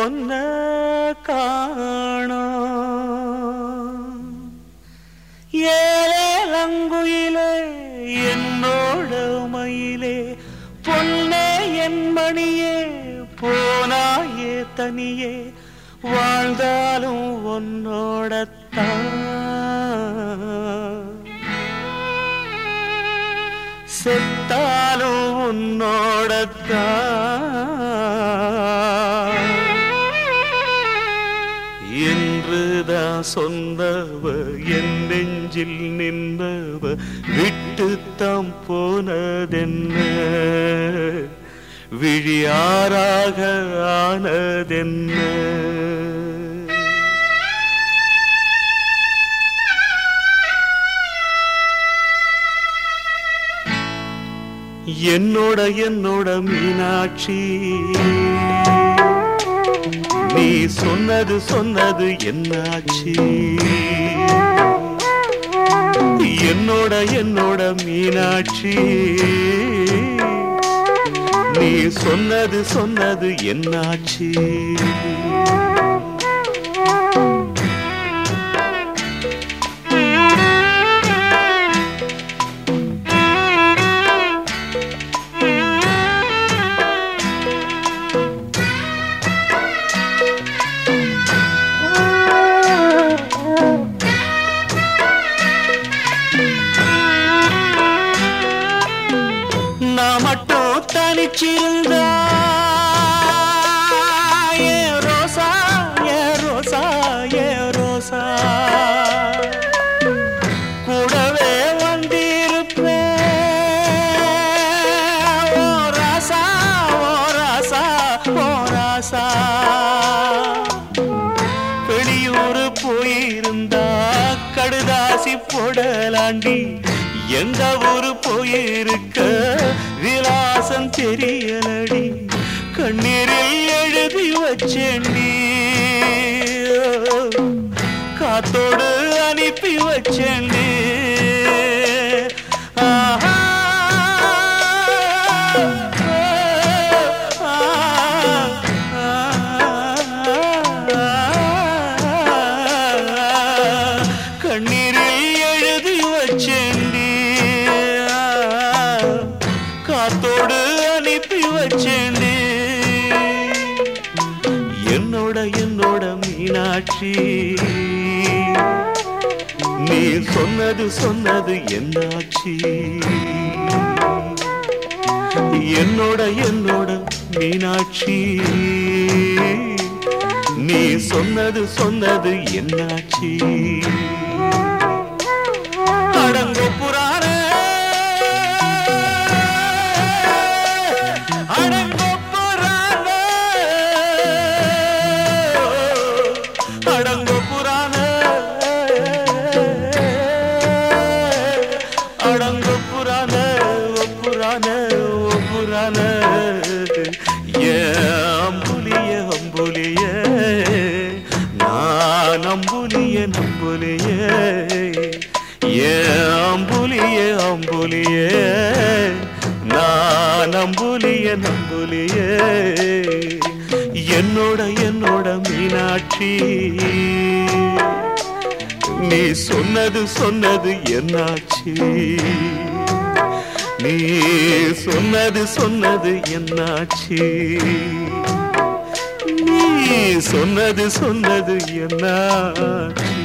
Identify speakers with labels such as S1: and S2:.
S1: பொன்ன காணோம் ஏலங்குயிலே என்னோட மயிலே பொன்னே என் மணியே போனாயே தனியே வாழ்ந்தாலும் உன்னோடத்தான் செத்தாலும் உன்னோடத்தான் என்றுதான் சொன்னவ என் நெஞ்சில் நின்றவ விட்டுத்தாம் போனதென்ன விழியாராக ஆனதென்ன என்னோட என்னோட மீனாட்சி நீ சொன்னது சொன்னது என்னாச்சு என்னோட என்னோட மீனாட்சி நீ சொன்னது சொன்னது என்னாச்சு நான் மட்டும் தனிச்சிருந்தா ஏ ரோசா ஏ ரோசா ஏ ரோசா கூடவே வந்திருப்பேன் ஓ ராசா ஓ ராசா ஓ ராசா வெளியூர் போயிருந்தா கடுதாசி போடலாண்டி எந்த ஊரு போயிருக்க விலாசம் தெரியலடி கண்ணீரில் எழுதி வச்சேண்டி காத்தோடு அனுப்பி வச்சேண்டி ஆஹா கண்ணீரில் எழுதி வச்சேண்டி காத்தோடு அனுப்பி வச்சேண்டி என்னோட என்னோட மீனாட்சி நீ சொன்னது சொன்னது என்னாச்சு என்னோட என்னோட மீனாட்சி நீ சொன்னது சொன்னது என்னாச்சு அடங்கோ புராண அடங்கோ புராண அடங்கோ புராண அடங்கோ புராண ஓ புராண ஓ புராண ஏ அம்புலிய அம்புலிய நான் அம்புலிய நம்புலிய ஏ அம்புலிய அம்புலிய நான் அம்புலிய நம்புலிய என்னோட என்னோட மீனாட்சி நீ சொன்னது சொன்னது என்னாச்சு நீ சொன்னது சொன்னது என்னாச்சு நீ சொன்னது சொன்னது என்னாச்சு